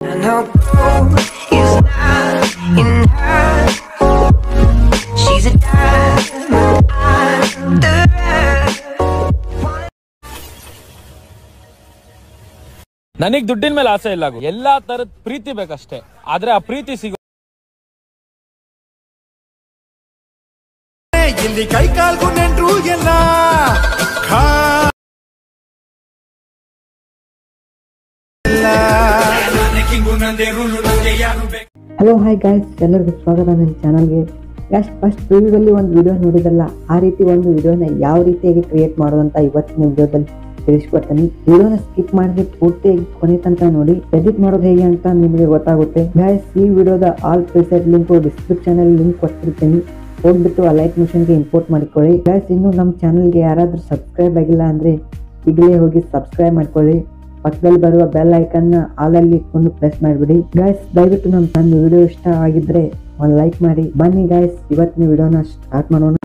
And her gold is not in her. She's a diamond under ನನಗ್ ದುಡ್ಡಿನ ಮೇಲೆ ಆಸೆ ಇಲ್ಲ ಗು. ಎಲ್ಲಾ ತರದ್ ಪ್ರೀತಿ ಬೇಕಷ್ಟೇ ಆದ್ರೆ ಆ ಪ್ರೀತಿ ಸಿಗೋ ಇಲ್ಲಿ ಕೈ ಕಾಲ್ಗೂ ನೆಂಟ್ರು ಎಲ್ಲ ಖಾ ಹಲೋ ಹಾಯ್ ಗಾಯ್ಸ್ ಎಲ್ಲರಿಗೂ ಸ್ವಾಗತ ನನ್ನ ಚಾನಲ್ಗೆ ಗಾಯ್ಸ್ ಫಸ್ಟ್ ಪ್ರಿವ್ಯೂದಲ್ಲಿ ಒಂದು ವಿಡಿಯೋ ನೋಡಿದಲ್ಲ ಆ ರೀತಿ ಒಂದು ವಿಡಿಯೋನ ಯಾವ ರೀತಿಯಾಗಿ ಕ್ರಿಯೇಟ್ ಮಾಡೋದು ಅಂತ ಇವತ್ತಿನ ವಿಡಿಯೋದಲ್ಲಿ ತಿಳಿಸ್ಕೊಡ್ತೀನಿ ವಿಡಿಯೋನ ಸ್ಕಿಪ್ ಮಾಡಿದ್ರೆ ಪೂರ್ತಿಯಾಗಿ ಕೊನೆ ತನಕ ನೋಡಿ ಎಡಿಟ್ ಮಾಡೋದು ಹೇಗೆ ಅಂತ ನಿಮಗೆ ಗೊತ್ತಾಗುತ್ತೆ ಗಾಯ್ಸ್ ಈ ವಿಡಿಯೋದ ಆಲ್ ಪ್ರಿಸೆಟ್ ಲಿಂಕ್ ಡಿಸ್ಕ್ರಿಪ್ಷನ್ ಅಲ್ಲಿ ಲಿಂಕ್ ಕೊಟ್ಟಿರ್ತೀನಿ ಹೋಗ್ಬಿಟ್ಟು ಆ ಲೈಕ್ ಮಿಷನ್ಗೆ ಇಂಪೋರ್ಟ್ ಮಾಡಿಕೊಳ್ಳಿ ಗಾಯ್ಸ್ ಇನ್ನು ನಮ್ಮ ಚಾನಲ್ಗೆ ಯಾರಾದರೂ ಸಬ್ಸ್ಕ್ರೈಬ್ ಆಗಿಲ್ಲ ಅಂದ್ರೆ ಈಗಲೇ ಹೋಗಿ ಸಬ್ಸ್ಕ್ರೈಬ್ ಮಾಡ್ಕೊಳ್ಳಿ ಪಕ್ಕದಲ್ಲಿ ಬರುವ ಬೆಲ್ ಐಕನ್ ಆಲಲ್ಲಿ ಇಟ್ಕೊಂಡು ಪ್ರೆಸ್ ಮಾಡಿಬಿಡಿ ಗಾಯ್ಸ್ ದಯವಿಟ್ಟು ನಮ್ಮ ನನ್ನ ವಿಡಿಯೋ ಇಷ್ಟ ಆಗಿದ್ರೆ ಒಂದು ಲೈಕ್ ಮಾಡಿ ಬನ್ನಿ ಗಾಯ್ಸ್ ಇವತ್ತಿನ ವಿಡಿಯೋನ ಸ್ಟಾರ್ಟ್ ಮಾಡೋಣ